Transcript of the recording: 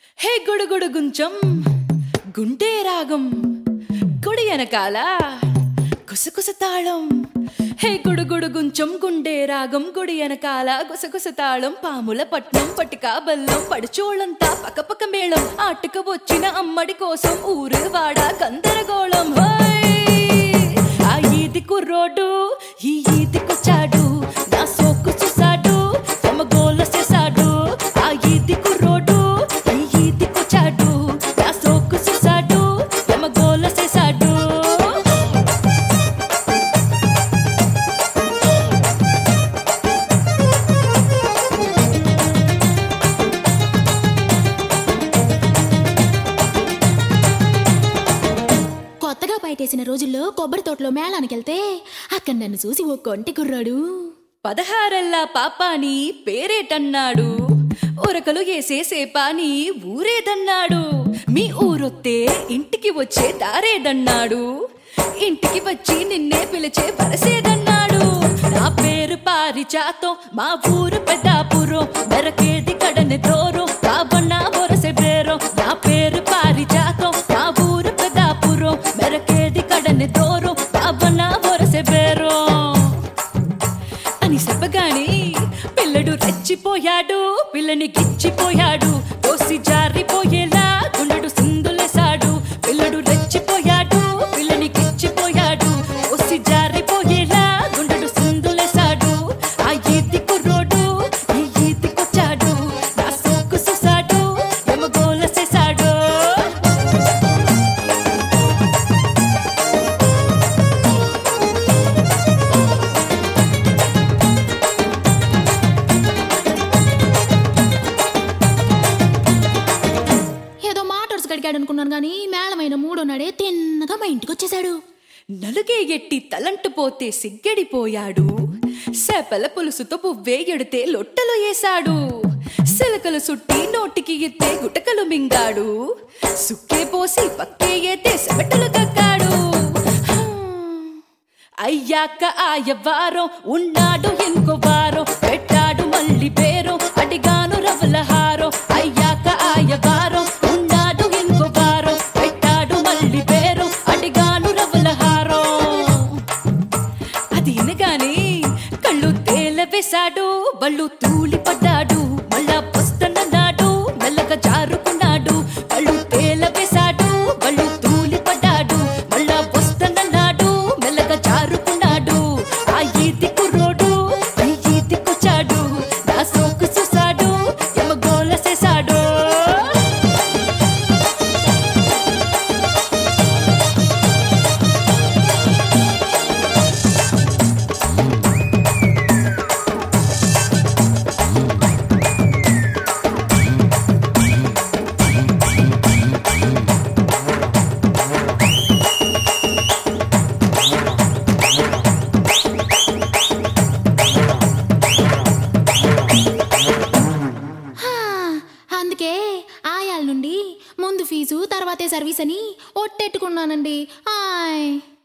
హే గుడుగుడు గుంచం గుంటే రాగం గుడి వెనకాల గుసగుస తాళం హే గుడుగుడు గుంచం గుండె రాగం గుడి వెనకాల గుసగుస తాళం పాముల పట్నం పటిక బల్లం పడిచోళంతా పకపక మేళం ఆటక వచ్చిన అమ్మడి కోసం ఊరు వాడ గందరగోళం హోయ్! ఆ ఈది కుర్రోడు ఈ ఈదికొచ్చాడు నా సోకు చూసాడు తమ గోల చేశాడు ఆ ఈది కుర్రోడు ఈ ఈదికొచ్చాడు నా సోకు చూసాడు తమ గోల చేశాడు కొత్తగా బయటేసిన రోజుల్లో కొబ్బరి తోటలో మేళానికి వెళ్తే అక్కడ నన్ను చూసి ఓ కొంటి కుర్రాడు పదహారల్లా పాపాని పేరేటన్నాడు ఉరకలు వేసే సేపాని ఊరేదన్నాడు మీ ఊరొత్తే ఇంటికి వచ్చే దారేదన్నాడు ఇంటికి వచ్చి నిన్నే పిలిచే వరసేదన్నాడు నా పేరు పారిచాతం మా ఊరు పెద్దాపురం మెరకేది కడని దూరం కాబన్న వరసే బేరం నా పేరు పారిచాతం మా ఊరు పెద్దాపురం మెరకేది కడని దూరం కాబన్న వరసే బేరం అని చెప్పగాని పిల్లడు రెచ్చిపోయాడు పిల్లని గిచ్చిపోయాడు తోసి జారిపోయేలా గుండెడు సిందులేశాడు పిల్లడు రెచ్చిపోయాడు పిల్లని గిచ్చిపోయాడు తోసి జారిపోయేలా గుండెడు సిందులేశాడు ఆ ఈతి కుర్రోడు ఈ ఈతికొచ్చాడు నా సోకు చూసాడు ఎమగోల చేశాడు ఏదో మాటర్స్ గడిగాడు అనుకున్నాను కానీ మేళమైన మూడో నాడే తిన్నగా మా ఇంటికి వచ్చేసాడు నలుగే ఎట్టి తలంటు పోతే సిగ్గడిపోయాడు సేపల పులుసుతో పువ్వే ఎడితే లొట్టలు వేశాడు సిలకలు సుట్టి నోటికి ఎత్తే గుటకలు మింగాడు సుక్కే పోసి పక్కే ఎత్తే సెమటలు కక్కాడు అయ్యాక ఆయవారం ఉన్నాడు ఇంకో వారం పెట్టాడు మళ్ళీ పేరు అడిగాను రవల హారం అయ్యాక ఆయవారం ఉన్నాడు ఇంకో వారం పెట్టాడు మళ్ళీ పేరు అడిగాను రవల హారం అది వినగానే కళ్ళు తేల వేశాడు బళ్ళు తూలి పడ్డాడు మళ్ళా వస్తన్నాడు మెల్లగా జారుకున్నాడు కళ్ళు తేల వేశాడు బళ్ళు తూలి పడ్డాడు మళ్ళా వస్తన్నాడు మెల్లగా జారుకున్నాడు ఆ ఈది కుర్రోడు ఈ ఈదికొచ్చాడు నా సోకు చూసాడు ఎమగోల చేశాడు హా, అందుకే ఆయాల నుండి ముందు ఫీజు తర్వాతే సర్వీస్ అని ఒట్టెట్టుకున్నానండి ఆయ్